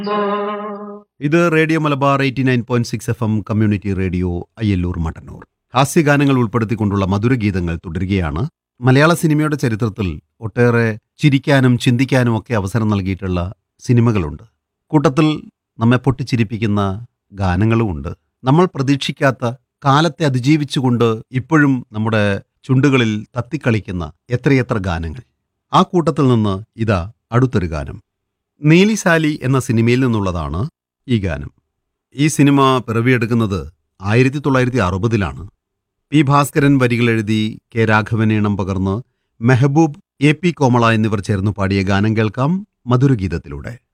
ഇത് radio Malabar eighty nine point six F M community radio Ayyalloor Mattannur ഹാസ്യഗാനങ്ങൾ ഉൾപ്പെടുത്തിക്കൊണ്ടുള്ള മധുരഗീതങ്ങൾ തുടരുകയാണ് മലയാള സിനിമയുടെ ചരിത്രത്തിൽ ഒട്ടേറെ ചിരിക്കാനും ചിന്തിക്കാനും ഒക്കെ അവസരം നൽകിയിട്ടുള്ള സിനിമകളുണ്ട് കൂട്ടത്തിൽ നമ്മെ പൊട്ടിച്ചിരിപ്പിക്കുന്ന ഗാനങ്ങളുമുണ്ട് നമ്മൾ പ്രതീക്ഷിക്കാത്ത കാലത്തെ അതിജീവിച്ചുകൊണ്ട് ഇപ്പോഴും നമ്മുടെ ചുണ്ടുകളിൽ തത്തിക്കളിക്കുന്ന എത്രയെത്ര ഗാനങ്ങൾ ആ കൂട്ടത്തിൽ നിന്ന് ഇതാ അടുത്തൊരു ഗാനം നീലിസാലി എന്ന സിനിമയിൽ നിന്നുള്ളതാണ് ഈ ഗാനം ഈ സിനിമ പിറവിയെടുക്കുന്നത് ആയിരത്തി തൊള്ളായിരത്തി അറുപതിലാണ് പി ഭാസ്കരൻ വരികൾ എഴുതി കെ രാഘവനീണം പകർന്ന് മെഹബൂബ് എ പി കോമള എന്നിവർ ചേർന്ന് പാടിയ ഗാനം കേൾക്കാം മധുരഗീതത്തിലൂടെ